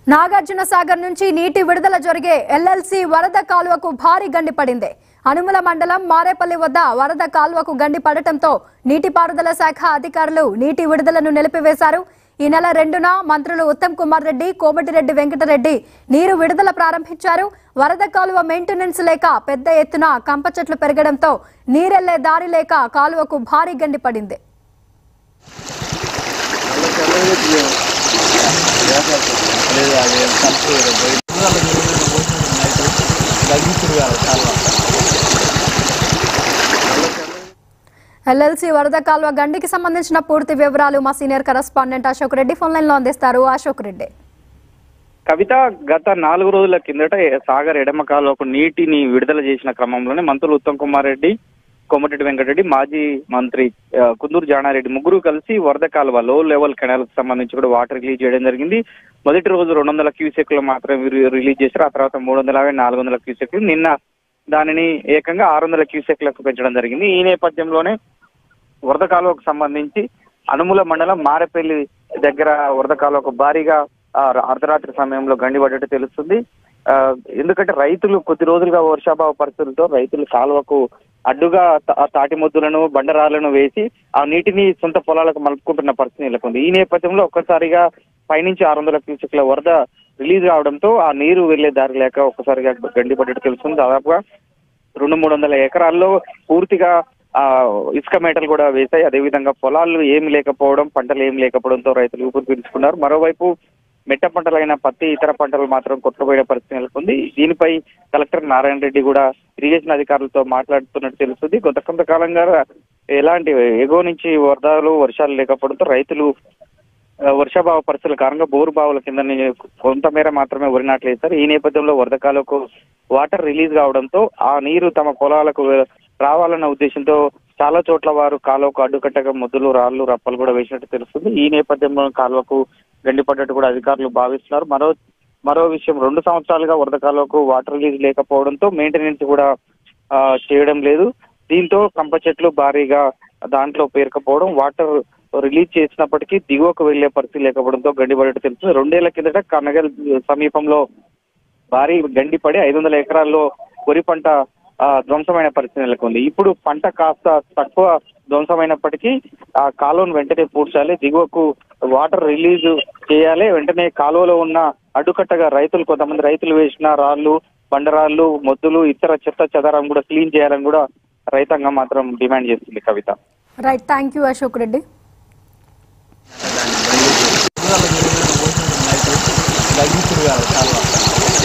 నాగార్జున సాగర్ నుంచి నీటి విడుదల జరిగే ఎల్ఎల్సి వరద కాలువకు భారీ గండి పడింది అనుముల మండలం మారేపల్లి వద్ద వరద కాలువకు గండి పడటంతో నీటిపారుదల శాఖ అధికారులు నీటి విడుదలను నిలిపివేశారు ఈ నెల రెండున మంత్రులు ఉత్తమ్ కుమార్ రెడ్డి కోమటిరెడ్డి వెంకటరెడ్డి నీరు విడుదల ప్రారంభించారు వరద కాలువ మెయింటెనెన్స్ లేక పెద్ద ఎత్తున కంప చెట్లు పెరగడంతో నీరెళ్లే దారి లేక కాలువకు భారీ గండి పడింది లేదు అది కలిసి తగ్గించుడు కాదు చాలా ఎల్ఎల్సి వరద కాలువ గండికి సంబంధించిన పూర్తి వివరాలు మా senior correspondent Ashok Reddy phone line లో అందిస్తారు అశోక్ రెడ్డి కవిత గత నాలుగు రోజుల కిందట సాగర్ ఎడమ కాలువకు నీటిని విడుదల చేసిన క్రమంలోనే మంత్రులు ఉత్తమ్ కుమార్ రెడ్డి కోమటిరెడ్డి వెంకటరెడ్డి మాజీ మంత్రి ఆ, కుందూరు జానారెడ్డి ముగ్గురు కలిసి వరద కాలువ లో లెవెల్ కెనాల్ కు సంబంధించి కూడా వాటర్ రిలీజ్ చేయడం జరిగింది మొదటి రోజు రెండు వందల క్యూసెక్లు మాత్రమే రి- రిలీజ్ చేశారు ఆ తర్వాత మూడు వందల యాభై నాలుగు వందల క్యూసెక్లు నిన్న దానిని ఏకంగా ఆరు వందల క్యూసెక్లకు పెంచడం జరిగింది ఈ నేపథ్యంలోనే వరద కాలువకు సంబంధించి అనుముల మండలం మారేపల్లి దగ్గర వరద కాలువకు భారీగా ఆ, అర్ధరాత్రి సమయంలో గండి పడ్డట్టు తెలుస్తుంది ఆ, ఎందుకంటే రైతులు కొద్ది రోజులుగా వర్షాభావ పరిస్థితులతో రైతులు కాలువకు అడ్డుగా తా- ఆ తాటి మొద్దులను బండరాలను వేసి ఆ నీటిని సొంత పొలాలకు మలుపుకుంటున్న పరిస్థితి నెలకొంది ఈ నేపథ్యంలో ఒక్కసారిగా పైనుంచి ఆరు వందల క్యూసెక్ల వరద రిలీజ్ కావడంతో ఆ నీరు వెళ్లే దారి లేక ఒక్కసారిగా గండి పడ్డట్టు తెలుస్తుంది దాదాపుగా రెండు మూడు వందల ఎకరాల్లో పూర్తిగా ఆ ఇసుక మేటలు కూడా వేశాయి అదేవిధంగా పొలాలు ఏమి లేకపోవడం పంటలు ఏమి లేకపోవడంతో రైతులు ఊపిరి పీల్చుకున్నారు మరోవైపు మెట్ట పంటలైన పత్తి ఇతర పంటలు మాత్రం కొట్టుకుపోయే పరిస్థితి నెలకొంది దీనిపై కలెక్టర్ నారాయణ రెడ్డి కూడా ఇరిగేషన్ అధికారులతో మాట్లాడుతున్నట్టు తెలుస్తుంది కొంత కొంతకాలంగా ఎలాంటి ఎగో నుంచి వరదలు వర్షాలు లేకపోవడంతో రైతులు ఆ, వర్షాభావ పరిస్థితుల కారణంగా బోరు బావుల కింద కొంతమేర మాత్రమే వరి నాట్లు వేస్తారు ఈ నేపథ్యంలో వరద కాలువకు వాటర్ రిలీజ్ కావడంతో ఆ నీరు తమ పొలాలకు రావాలన్న ఉద్దేశంతో చాలా చోట్ల వారు కాలువకు అడ్డుకట్టగా ముద్దులు రాళ్ళు రప్పలు కూడా వేసినట్టు తెలుస్తుంది ఈ నేపథ్యంలో కాలువకు గండిపడ్డట్టు కూడా అధికారులు భావిస్తున్నారు మరో మరో విషయం రెండు సంవత్సరాలుగా వరద కాలువకు వాటర్ రిలీజ్ లేకపోవడంతో మెయింటెనెన్స్ కూడా ఆ, చేయడం లేదు దీంతో కంప చెట్లు భారీగా దాంట్లో పేరుకపోవడం వాటర్ రిలీజ్ చేసినప్పటికీ దిగువకు వెళ్లే పరిస్థితి లేకపోవడంతో గండిపడేట్టు తెలుస్తుంది రెండేళ్ల కిందట కనగల్ సమీపంలో భారీ గండి పడి ఐదు వందల ఎకరాల్లో వరి పంట ఆ, ధ్వంసమైన పరిస్థితి నెలకొంది ఇప్పుడు పంట కాస్త తక్కువ ధ్వంసమైనప్పటికీ ఆ కాలువను వెంటనే పూడ్చాలి దిగువకు వాటర్ రిలీజ్ చేయాలి వెంటనే కాలువలో ఉన్న అడ్డుకట్టగా రైతులు కొంతమంది రైతులు వేసిన రాళ్ళు బండరాళ్ళు మొద్దులు ఇతర చెత్త చెదారం కూడా క్లీన్ చేయాలని కూడా రైతాంగం మాత్రం డిమాండ్ చేస్తుంది Kavitha right thank you Ashok Reddy తగ్గించుడు కాదు చాలా